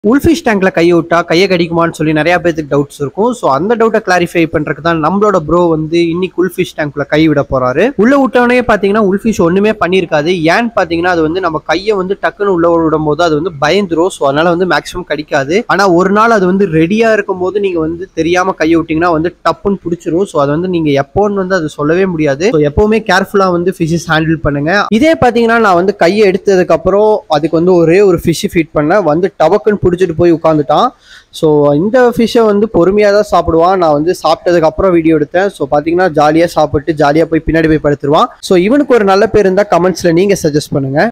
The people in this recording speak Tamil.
உல்ஃபிஷ் டேங்க்ல கையை விட்டா கையை கடிக்குமான்னு சொல்லி நிறைய பேருக்கு டவுட்ஸ் இருக்கும் ஸோ அந்த டவுட்டை கிளாரிஃபை பண்றதுக்கு தான் நம்மளோட ப்ரோ வந்து இன்னைக்கு உல்ஃபிஷ் டேங்க்ல கை விட போறாரு உள்ள விட்டவனே பாத்தீங்கன்னா உல்ஃபிஷ் ஒண்ணுமே பண்ணியிருக்காது ஏன்னு பாத்தீங்கன்னா அது வந்து நம்ம கையை வந்து டக்குன்னு உள்ள விடும் போது அது வந்து பயந்துரும் ஸோ அதனால வந்து மேக்ஸிமம் கடிக்காது ஆனா ஒரு நாள் அது வந்து ரெடியா இருக்கும் போது நீங்க வந்து தெரியாம கையை விட்டீங்கன்னா வந்து டப்புன்னு பிடிச்சிரும் ஸோ அது வந்து நீங்க எப்போன்னு வந்து அது சொல்லவே முடியாது ஸோ எப்பவுமே கேர்ஃபுல்லா வந்து ஃபிஷஸ் ஹேண்டில் பண்ணுங்க இதே பாத்தீங்கன்னா நான் வந்து கையை எடுத்ததுக்கு அப்புறம் அதுக்கு வந்து ஒரே ஒரு ஃபிஷ் ஃபீட் பண்ணேன் வந்து டபக்குன்னு பிடிச்சிட்டு போய் உட்காந்துட்டான் ஸோ இந்த ஃபிஷ்ஷை வந்து பொறுமையாக தான் சாப்பிடுவான் நான் வந்து சாப்பிட்டதுக்கு அப்புறம் வீடியோ எடுத்தேன் ஸோ பார்த்தீங்கன்னா ஜாலியாக சாப்பிட்டு ஜாலியாக போய் பின்னாடி போய் படுத்துருவான் ஸோ இவனுக்கு ஒரு நல்ல பேர் இருந்தால் கமெண்ட்ஸில் நீங்கள் சஜஸ்ட் பண்ணுங்க